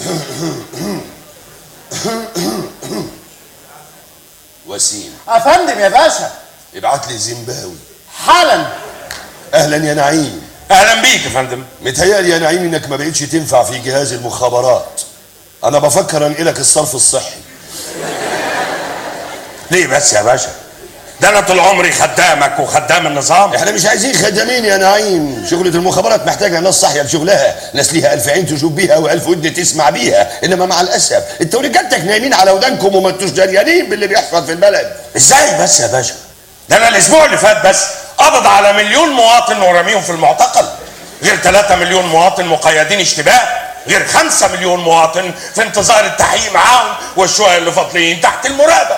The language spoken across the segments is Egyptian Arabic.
وسيم افندم يا باشا ابعت لي زيمباوي حالا اهلا يا نعيم اهلا بيك يا فندم متهيألي يا نعيم انك ما بقتش تنفع في جهاز المخابرات انا بفكر انقلك الصرف الصحي ليه بس يا باشا ده انا طول عمري خدامك وخدام النظام احنا مش عايزين خدامين يا نعيم شغلة المخابرات محتاجة ناس صاحية لشغلها ناس ليها ألف عين تشوف بيها وألف ودن تسمع بيها إنما مع الأسف انتوا رجالتك نايمين على ودانكم وما انتوش دريانين باللي بيحصل في البلد ازاي بس يا باشا ده انا الاسبوع اللي فات بس قبض على مليون مواطن ورميهم في المعتقل غير 3 مليون مواطن مقيدين اشتباه غير 5 مليون مواطن في انتظار التحقيق معاهم والشوية اللي فاضلين تحت المراقبة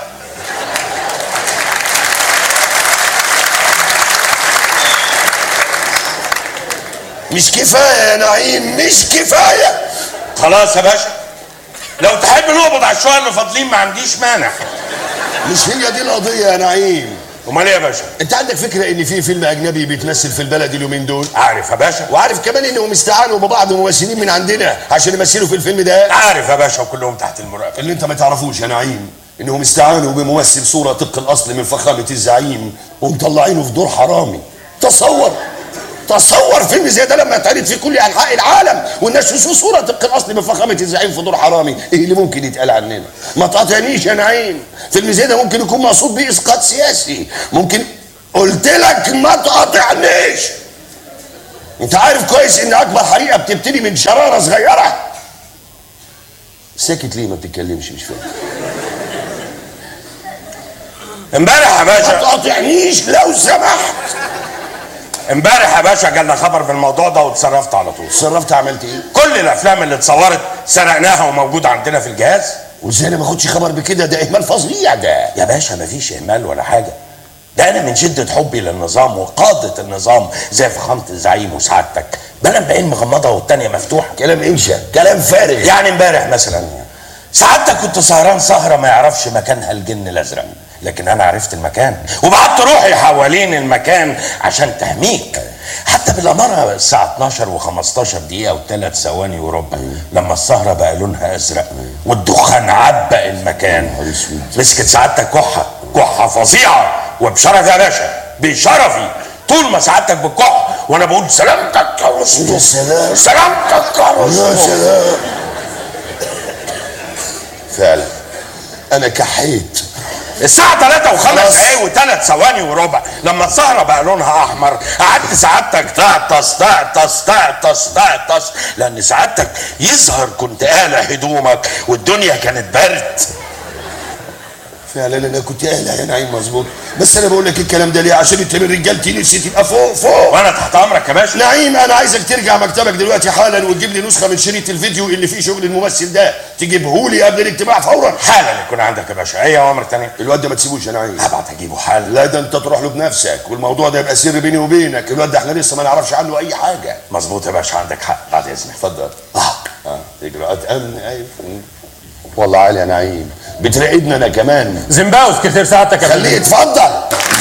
مش كفاية يا نعيم مش كفاية خلاص يا باشا لو تحب نقبض على الشوية اللي فاضلين ما عنديش مانع مش هي دي القضية يا نعيم امال ايه يا باشا انت عندك فكرة ان في فيلم اجنبي بيتمثل في البلد اليومين دول عارف يا باشا وعارف كمان انهم استعانوا ببعض ممثلين من عندنا عشان يمثلوا في الفيلم ده عارف يا باشا وكلهم تحت المراقبة اللي انت ما تعرفوش يا نعيم انهم استعانوا بممثل صورة طبق الاصل من فخامة الزعيم ومطلعينه في دور حرامي تصور تصور فيلم زي ده لما يتعرض في كل انحاء العالم والناس يشوفوا صوره طبق الاصل من فخامه الزعيم في دور حرامي ايه اللي ممكن يتقال عننا ما تقاطعنيش يا نعيم فيلم زي ده ممكن يكون مقصود بيه اسقاط سياسي ممكن قلت لك ما تقاطعنيش انت عارف كويس ان اكبر حريقه بتبتدي من شراره صغيره ساكت ليه ما بتتكلمش مش فاهم امبارح يا ما باشا تقاطعنيش لو سمحت امبارح يا باشا جالنا خبر بالموضوع ده واتصرفت على طول اتصرفت عملت ايه كل الافلام اللي اتصورت سرقناها وموجوده عندنا في الجهاز وازاي انا ما اخدش خبر بكده ده اهمال فظيع ده يا باشا مفيش اهمال ولا حاجه ده انا من شده حبي للنظام وقاده النظام زي فخامه الزعيم وسعادتك بنام بعين مغمضه والتانيه مفتوحه كلام انشا كلام فارغ يعني امبارح مثلا سعادتك كنت سهران سهره ما يعرفش مكانها الجن الازرق لكن انا عرفت المكان وبعت روحي حوالين المكان عشان تهميك حتى بالاماره الساعه 12 و15 دقيقه وثلاث ثواني وربع لما السهره بقى لونها ازرق والدخان عبق المكان مسكت سعادتك كحه كحه فظيعه وبشرف يا باشا بشرفي طول ما سعادتك بتكح وانا بقول سلامتك يا رسول يا سلام سلامتك يا يا رسول سلام فعلا انا كحيت الساعة 3 وخمس خلاص. دقايق وثلاث ثواني وربع لما السهرة بقى لونها أحمر قعدت سعادتك تعطس تعطس تعطس تعطس لأن سعادتك يظهر كنت قالع هدومك والدنيا كانت برد فعلا انا كنت قالع يا نعيم مظبوط بس انا بقول لك الكلام ده ليه عشان انت من رجالتي نفسي تبقى فوق فوق وأنا تحت أمرك يا باشا نعيم انا عايزك ترجع مكتبك دلوقتي حالا وتجيب لي نسخه من شريط الفيديو اللي فيه شغل الممثل ده تجيبه لي قبل الاجتماع فورا حالا يكون عندك يا باشا أي أوامر تانية الواد ده ما تسيبوش يا نعيم هبعت أجيبه حالا لا ده انت تروح له بنفسك والموضوع ده يبقى سر بيني وبينك الواد ده احنا لسه ما نعرفش عنه اي حاجه مظبوط يا باشا عندك حق بعد إذنك اتفضل اه اه اجراءات امن ايوه والله عالي يا نعيم بتراقبنا انا كمان زيمباوي سكرتير سعادتك يا خليه فندم يتفضل